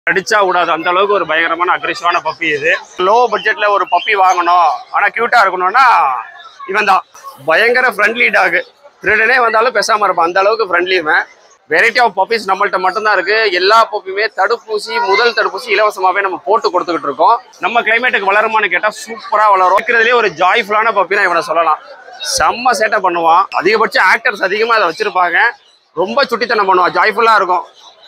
கடிச்சா விடாது அந்த அளவுக்கு ஒரு பயங்கரமான அக்ரெசிவான பப்பி இது லோ பட்ஜெட்ல ஒரு பப்பி வாங்கணும் ஆனா கியூட்டா இருக்கணும்னா இவன் தான் பயங்கர ஃப்ரெண்ட்லி டாக் திருடனே வந்தாலும் பேசாம இருப்பான் அந்த அளவுக்கு ஃப்ரெண்ட்லி இவன் வெரைட்டி ஆஃப் பப்பீஸ் நம்மள்ட்ட மட்டும்தான் இருக்கு எல்லா பப்பியுமே தடுப்பூசி முதல் தடுப்பூசி இலவசமாவே நம்ம போட்டு கொடுத்துக்கிட்டு இருக்கோம் நம்ம கிளைமேட்டுக்கு வளருமான்னு கேட்டா சூப்பரா வளரும் இருக்கிறதுலே ஒரு ஜாய்ஃபுல்லான பப்பினா இவனை சொல்லலாம் செம்ம சேட்டை பண்ணுவான் அதிகபட்சம் ஆக்டர்ஸ் அதிகமா அதை வச்சிருப்பாங்க ரொம்ப சுட்டித்தனம் பண்ணுவான் ஜாய்ஃபுல்லா இருக்கும்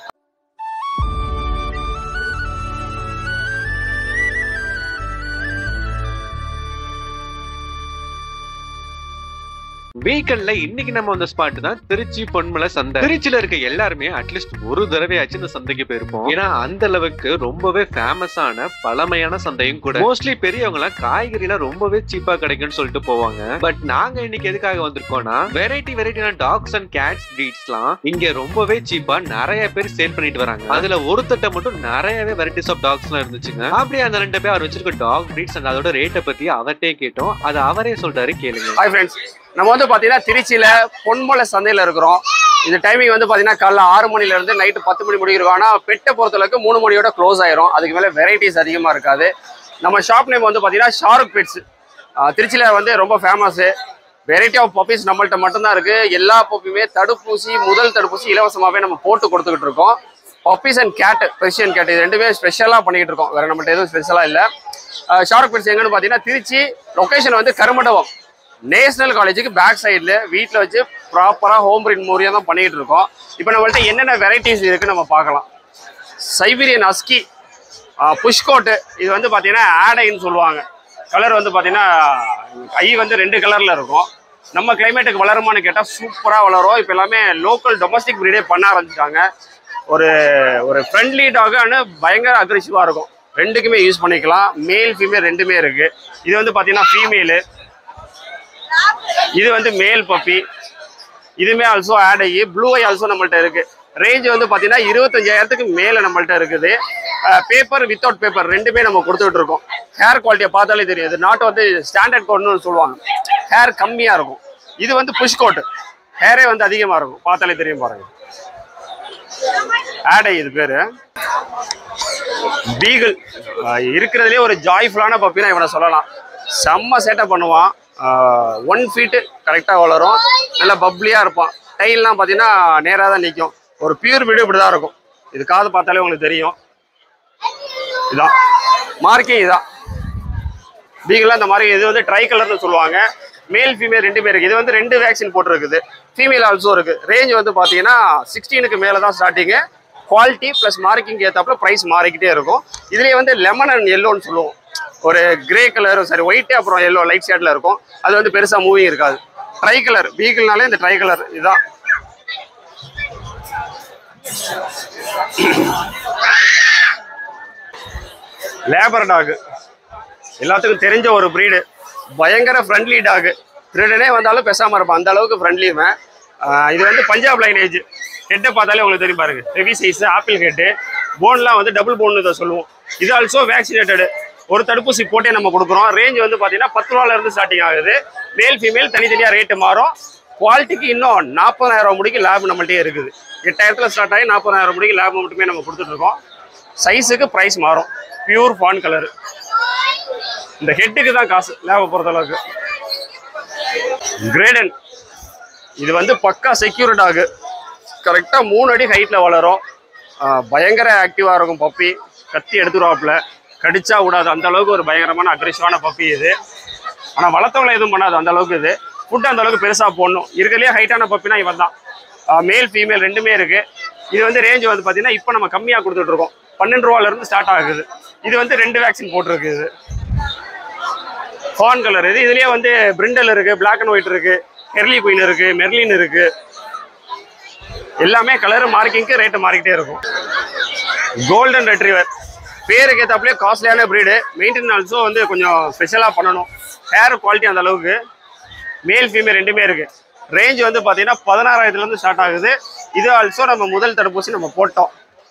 வீக்கெண்ட்ல இன்னைக்கு நம்ம வந்த ஸ்பாட் தான் திருச்சி பொன்மலை சந்தை திருச்சியில இருக்க எல்லாருமே அட்லீஸ்ட் ஒரு தடவையாச்சும் இந்த சந்தைக்கு போயிருப்போம் ஏன்னா அந்த அளவுக்கு ரொம்பவே ஃபேமஸான பழமையான சந்தையும் கூட மோஸ்ட்லி பெரியவங்க எல்லாம் காய்கறிலாம் ரொம்பவே சீப்பா கிடைக்கும்னு சொல்லிட்டு போவாங்க பட் நாங்க இன்னைக்கு எதுக்காக வந்திருக்கோம்னா வெரைட்டி வெரைட்டியான டாக்ஸ் அண்ட் கேட்ஸ் பிரீட்ஸ்லாம் இங்க ரொம்பவே சீப்பா நிறைய பேர் சேல் பண்ணிட்டு வராங்க அதுல ஒரு தட்டை மட்டும் நிறையவே வெரைட்டிஸ் ஆஃப் டாக்ஸ் எல்லாம் இருந்துச்சுங்க அப்படியே அந்த ரெண்டு பேர் அவர் வச்சிருக்க டாக் பிரீட்ஸ் அண்ட் அதோட ரேட்டை பத்தி அவர்கிட்டே கேட்டோம் அது அவரே சொல்றாரு கேளுங்க ஹாய் ஃப்ரெண்ட்ஸ் நம்ம வந்து பார்த்தீங்கன்னா திருச்சியில் பொன்மலை சந்தையில் இருக்கிறோம் இந்த டைமிங் வந்து பார்த்தீங்கன்னா காலைல ஆறு மணிலேருந்து நைட்டு பத்து மணி முடிக்கிறோம் ஆனால் பெட்டை பொறுத்தளவுக்கு மூணு மணியோட க்ளோஸ் ஆயிரும் அதுக்கு மேலே வெரைட்டிஸ் அதிகமாக இருக்காது நம்ம ஷாப் நேம் வந்து பார்த்தீங்கன்னா ஷாருக் பெட்ஸ் திருச்சியில் வந்து ரொம்ப ஃபேமஸ்ஸு வெரைட்டி ஆஃப் பப்பீஸ் நம்மள்ட்ட மட்டும்தான் இருக்குது எல்லா பப்பியுமே தடுப்பூசி முதல் தடுப்பூசி இலவசமாகவே நம்ம போட்டு கொடுத்துக்கிட்டு இருக்கோம் puppies and cat Persian cat இது ரெண்டுமே ஸ்பெஷலாக பண்ணிக்கிட்டு இருக்கோம் வேறு நம்மள்ட்ட எதுவும் ஸ்பெஷலாக இல்லை ஷாருக் பெட்ஸ் எங்கன்னு பார்த்தீங்கன்னா திருச்சி லொக்கேஷன் வந்து கருமண்டபம் நேஷனல் காலேஜுக்கு பேக் சைடில் வீட்டில் வச்சு ப்ராப்பராக ஹோம் பிரிண்ட் மூலியம் தான் பண்ணிகிட்டு இருக்கோம் இப்போ நம்மள்ட்ட என்னென்ன வெரைட்டிஸ் இருக்குன்னு நம்ம பார்க்கலாம் சைபீரியன் அஸ்கி புஷ்கோட்டு இது வந்து பார்த்தீங்கன்னா ஆடைன்னு சொல்லுவாங்க கலர் வந்து பார்த்தீங்கன்னா ஐ வந்து ரெண்டு கலரில் இருக்கும் நம்ம கிளைமேட்டுக்கு வளருமான்னு கேட்டால் சூப்பராக வளரும் இப்போ எல்லாமே லோக்கல் டொமஸ்டிக் ப்ரீடே பண்ண ஆரம்பிச்சிட்டாங்க ஒரு ஒரு ஃப்ரெண்ட்லி டாகானு பயங்கர அக்ரெசிவாக இருக்கும் ரெண்டுக்குமே யூஸ் பண்ணிக்கலாம் மேல் ஃபீமேல் ரெண்டுமே இருக்குது இது வந்து பார்த்தீங்கன்னா ஃபீமேலு இது வந்து மேல் பப்பி இதுமே ஆல்சோ ஆட் ஆகி ப்ளூ ஐ ஆல்சோ நம்மள்ட்ட இருக்கு ரேஞ்ச் வந்து பார்த்தீங்கன்னா இருபத்தஞ்சாயிரத்துக்கு மேலே நம்மள்ட்ட இருக்குது பேப்பர் வித்தவுட் பேப்பர் ரெண்டுமே நம்ம கொடுத்துட்டு இருக்கோம் ஹேர் குவாலிட்டியை பார்த்தாலே தெரியும் இது நாட்டு வந்து ஸ்டாண்டர்ட் கோட்னு சொல்லுவாங்க ஹேர் கம்மியாக இருக்கும் இது வந்து புஷ் கோட் ஹேரே வந்து அதிகமாக இருக்கும் பார்த்தாலே தெரியும் பாருங்க ஆட் ஆகி இது பேர் பீகிள் இருக்கிறதுலே ஒரு ஜாய்ஃபுல்லான பப்பினா இவனை சொல்லலாம் செம்ம சேட்டை பண்ணுவான் ஒன் ஃபீட்டு கரெக்டாக வளரும் நல்லா பப்ளியாக இருப்பான் டைல்லாம் பார்த்தீங்கன்னா நேராக தான் நிற்கும் ஒரு பியூர் வீடு இப்படி தான் இருக்கும் இது காது பார்த்தாலே உங்களுக்கு தெரியும் இதான் மார்க்கிங் இதான் பீகிளாக இந்த மாதிரி இது வந்து ட்ரை கலர்னு சொல்லுவாங்க மேல் ஃபீமேல் ரெண்டு பேருக்கு இது வந்து ரெண்டு வேக்சின் போட்டிருக்குது ஃபீமேல் ஆல்சோ இருக்குது ரேஞ்ச் வந்து பார்த்தீங்கன்னா சிக்ஸ்டீனுக்கு மேலே தான் ஸ்டார்டிங்கு குவாலிட்டி ப்ளஸ் மார்க்கிங் ஏற்றாப்புல ப்ரைஸ் மாறிக்கிட்டே இருக்கும் இதுலேயே வந்து லெமன் அண்ட் எல்லோன்னு சொல்லுவோம் ஒரு கிரே கலர் சரி ஒயிட்டு அப்புறம் எல்லோ லைட் ஷேடில் இருக்கும் அது வந்து பெருசாக மூவிங் இருக்காது ட்ரை கலர் பீகிள்னாலே இந்த ட்ரை கலர் இதுதான் லேபர் டாக் எல்லாத்துக்கும் தெரிஞ்ச ஒரு ப்ரீடு பயங்கர ஃப்ரெண்ட்லி டாக் திருடனே வந்தாலும் பேசாமல் இருப்பான் அந்த அளவுக்கு ஃப்ரெண்ட்லி இவன் ஆஹ் இது வந்து பஞ்சாப் லைனேஜ் ஹெட்டை பார்த்தாலே உங்களுக்கு தெரியும் பாருங்க ஹெவி சைஸ் ஆப்பிள் ஹெட்டு போன்லாம் வந்து டபுள் போன் இதை சொல்லுவோம் இது ஆல்சோ வேக்சினேட்டடு ஒரு தடுப்பூசி போட்டே நம்ம கொடுக்குறோம் ரேஞ்ச் வந்து பார்த்தீங்கன்னா பத்து ரூபால இருந்து ஸ்டார்டிங் ஆகுது மேல் ஃபீமேல் தனித்தனியாக ரேட்டு மாறும் குவாலிட்டிக்கு இன்னும் நாற்பதாயிரம் முடிக்கு லேப் நம்மள்ட்டே இருக்குது எட்டாயிரத்தில் ஸ்டார்ட் ஆகி நாற்பதாயிரம் முடிக்கு லேப் மட்டுமே நம்ம கொடுத்துட்டு இருக்கோம் சைஸுக்கு ப்ரைஸ் மாறும் பியூர் ஃபான் கலர் இந்த ஹெட்டுக்கு தான் காசு லேபை பொறுத்தளவுக்கு கிரேடன் இது வந்து பக்கா செக்யூர் டாகு கரெக்டாக மூணு அடி ஹைட்டில் வளரும் ஆஹ் பயங்கர ஆக்டிவாக இருக்கும் பப்பி கத்தி எடுத்துருவாப்புல கடிச்சா விடாது அந்த அளவுக்கு ஒரு பயங்கரமான அக்ரெசிவான பப்பி இது ஆனால் வளர்த்தவங்களை எதுவும் பண்ணாது அந்த அளவுக்கு இது ஃபுட்டு அந்த அளவுக்கு பெருசாக போடணும் இருக்கிறதுலே ஹைட்டான பப்பினா இவன் தான் மேல் ஃபீமேல் ரெண்டுமே இருக்கு இது வந்து ரேஞ்ச் வந்து பார்த்தீங்கன்னா இப்போ நம்ம கம்மியாக கொடுத்துட்டு இருக்கோம் பன்னெண்டு ரூபால இருந்து ஸ்டார்ட் ஆகுது இது வந்து ரெண்டு வேக்சின் போட்டிருக்கு இது ஃபான் கலர் இது இதுலயே வந்து பிரிண்டல் இருக்கு Black அண்ட் ஒயிட் இருக்கு ஹெர்லி குயின் இருக்கு மெர்லின் இருக்கு எல்லாமே கலர் மார்க்கிங்க்கு ரேட்டு மாறிக்கிட்டே இருக்கும் கோல்டன் ரெட்ரீவர் பேருக்கு ஏற்றாப்புலேயே காஸ்ட்லியான ப்ரீடு மெயின்டைன் ஆல்சோ வந்து கொஞ்சம் ஸ்பெஷலாக பண்ணணும் ஹேர் குவாலிட்டி அந்த அளவுக்கு மேல் ஃபீமேல் ரெண்டுமே இருக்கு ரேஞ்ச் வந்து பார்த்தீங்கன்னா பதினாறாயிரத்துலேருந்து ஸ்டார்ட் ஆகுது இது ஆல்சோ நம்ம முதல் தடுப்பூசி நம்ம போட்டோம்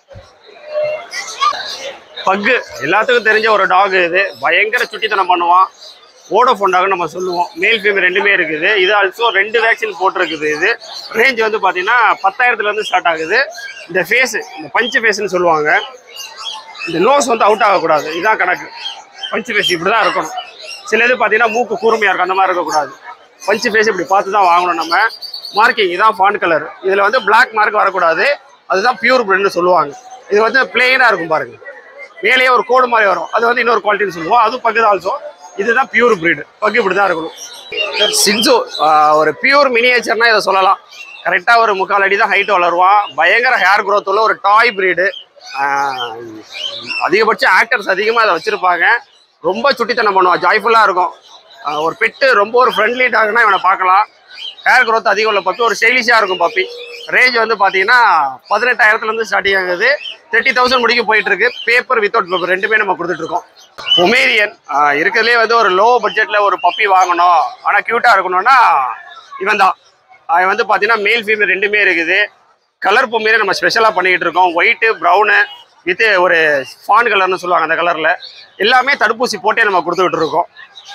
பக்கு எல்லாத்துக்கும் தெரிஞ்ச ஒரு டாக் இது பயங்கர சுட்டித்தனம் பண்ணுவான் ஓடோஃபோன் டாக் நம்ம சொல்லுவோம் மேல் ஃபீமேல் ரெண்டுமே இருக்குது இது ஆல்சோ ரெண்டு வேக்சின் போட்டிருக்குது இது ரேஞ்ச் வந்து பார்த்தீங்கன்னா பத்தாயிரத்துலேருந்து ஸ்டார்ட் ஆகுது இந்த ஃபேஸு இந்த பஞ்சு ஃபேஸ்னு சொல்லுவாங்க இந்த நோஸ் வந்து அவுட் ஆகக்கூடாது இதுதான் கணக்கு பஞ்சு ஃபேஸ் இப்படி தான் இருக்கணும் சில இது பார்த்தீங்கன்னா மூக்கு கூர்மையாக இருக்கும் அந்த மாதிரி இருக்கக்கூடாது பஞ்சு ஃபேஸ் இப்படி பார்த்து தான் வாங்கணும் நம்ம மார்க்கிங் இதான் ஃபாண்ட் கலர் இதில் வந்து Black மார்க் வரக்கூடாது அதுதான் பியூர் பிரெட்னு சொல்லுவாங்க இது வந்து பிளெயினாக இருக்கும் பாருங்க மேலேயே ஒரு கோடு மாதிரி வரும் அது வந்து இன்னொரு குவாலிட்டின்னு சொல்லுவோம் அதுவும் பக்கு ஆல்சோ இதுதான் பியூர் பிரீடு பக்கு இப்படி தான் இருக்கணும் சின்சு ஒரு பியூர் மினியேச்சர்னா இதை சொல்லலாம் கரெக்டாக ஒரு முக்கால் அடி தான் ஹைட் வளருவான் பயங்கர ஹேர் growth உள்ள ஒரு டாய் பிரீடு அதிகபட்சம் ஆக்டர்ஸ் அதிகமாக அதை வச்சுருப்பாங்க ரொம்ப சுட்டித்தனம் பண்ணுவான் ஜாய்ஃபுல்லாக இருக்கும் ஆஹ் ஒரு பெட்டு ரொம்ப ஒரு ஃப்ரெண்ட்லி டாக்னா இவனை பார்க்கலாம் ஹேர் growth அதிகம் உள்ள பப்பி ஒரு ஸ்டைலிஷாக இருக்கும் பப்பி ரேஞ்ச் வந்து பார்த்தீங்கன்னா பதினெட்டாயிரத்துலேருந்து ஸ்டார்டிங் ஆகுது தேர்ட்டி தௌசண்ட் முடிக்க போயிட்டு இருக்கு பேப்பர் வித்தவுட் பேப்பர் ரெண்டுமே நம்ம கொடுத்துட்டு இருக்கோம் பொமேரியன் இருக்கிறதுலே வந்து ஒரு லோ பட்ஜெட்டில் ஒரு பப்பி வாங்கணும் ஆனால் க்யூட்டாக இருக்கணும்னா இவன் தான் அவன் வந்து பார்த்தீங்கன்னா மேல் ஃபீமேல் ரெண்டுமே இருக்குது கலர் பொம்மையில நம்ம ஸ்பெஷலாக பண்ணிக்கிட்டு இருக்கோம் ஒயிட்டு ப்ரௌனு வித்து ஒரு ஃபான் கலர்னு சொல்லுவாங்க அந்த கலரில் எல்லாமே தடுப்பூசி போட்டே நம்ம கொடுத்துக்கிட்டு இருக்கோம்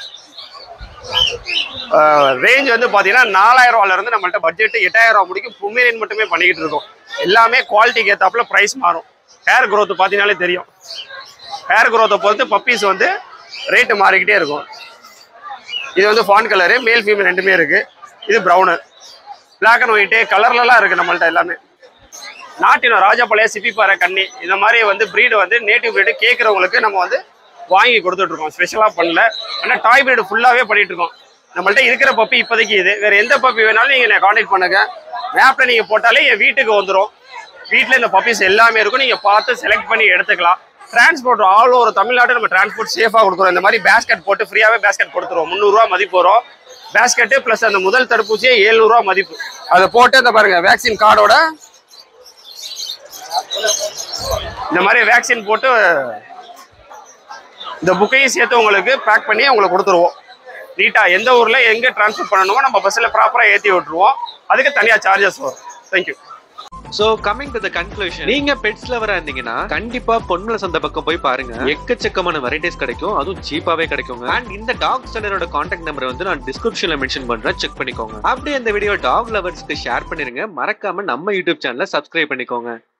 ரேஞ்ச் வந்து பார்த்தீங்கன்னா நாலாயிரம் ரூபால இருந்து நம்மள்ட்ட பட்ஜெட் எட்டாயிரம் ரூபா முடிக்கும் பொமேரியன் மட்டுமே பண்ணிக்கிட்டு இருக்கோம் எல்லாமே குவாலிட்டிக்கு ஏற்றாப்புல ப்ரைஸ் மாறும் ஹேர் growth பார்த்தீங்கனாலே தெரியும் ஹேர் growth பொறுத்து பப்பீஸ் வந்து ரேட்டு மாறிக்கிட்டே இருக்கும் இது வந்து ஃபான் கலரு மேல் ஃபீமேல் ரெண்டுமே இருக்கு இது ப்ரௌனு பிளாக் அண்ட் ஒயிட்டு கலர்லலாம் இருக்கு நம்மள்ட்ட எல்லாமே நாட்டினம் ராஜபாளைய சிப்பிப்பாறை கன்னி இந்த மாதிரி வந்து breed வந்து நேட்டிவ் breed கேட்குறவங்களுக்கு நம்ம வந்து வாங்கி கொடுத்துட்டு இருக்கோம் ஸ்பெஷலாக பண்ணல ஆனால் டாய் breed ஃபுல்லாகவே பண்ணிட்டு இருக்கோம் நம்மள்ட்ட இருக்கிற பப்பி இப்போதைக்கு இது வேற எந்த பப்பி வேணாலும் நீங்கள் என்னை காண்டாக்ட் பண்ணுங்க மேப்பில் நீங்கள் போட்டாலே என் வீட்டுக்கு வந்துடும் வீட்டில் இந்த பப்பீஸ் எல்லாமே இருக்கும் நீங்கள் பார்த்து செலக்ட் பண்ணி எடுத்துக்கலாம் டிரான்ஸ்போர்ட் ஆல் ஓவர் தமிழ்நாடு நம்ம டிரான்ஸ்போர்ட் சேஃபாக கொடுக்குறோம் இந்த மாதிரி பேஸ்கெட் போட்டு ஃப்ரீயாகவே பேஸ்கெட் கொடுத்துருவோம் முந்நூறுரூவா மதிப்பு வரும் பேஸ்கெட்டு ப்ளஸ் அந்த முதல் தடுப்பூசியே ஏழ்நூறுவா மதிப்பு அதை போட்டு இந்த பாருங்க வேக்சின் கார்டோட இந்த மாதிரி வேக்சின் போட்டு இந்த புக்கையும் சேர்த்து உங்களுக்கு பேக் பண்ணி உங்களுக்கு கொடுத்துருவோம் நீட்டாக எந்த ஊரில் எங்கே ட்ரான்ஸ்ஃபர் பண்ணணுமோ நம்ம பஸ்ஸில் ப்ராப்பராக ஏற்றி விட்டுருவோம் அதுக்கு தனியாக சார்ஜஸ் வரும் thank you so coming to the conclusion நீங்க பெட்ஸ் லவரா இருந்தீங்கன்னா கண்டிப்பா பொன்மலை சந்தை பக்கம் போய் பாருங்க எக்கச்சக்கமான வெரைட்டிஸ் கிடைக்கும் அதுவும் சீப்பாவே கிடைக்குங்க அண்ட் இந்த டாக் செல்லரோட கான்டாக்ட் நம்பர் வந்து நான் டிஸ்கிரிப்ஷன்ல மென்ஷன் பண்றேன் செக் பண்ணிக்கோங்க அப்படியே இந்த வீடியோ டாக் லவர்ஸ்க்கு ஷேர் பண்ணிருங்க மறக்காம நம்ம யூடியூப் சேனலை சப்ஸ்கிரைப் பண்ணிக்கோங்க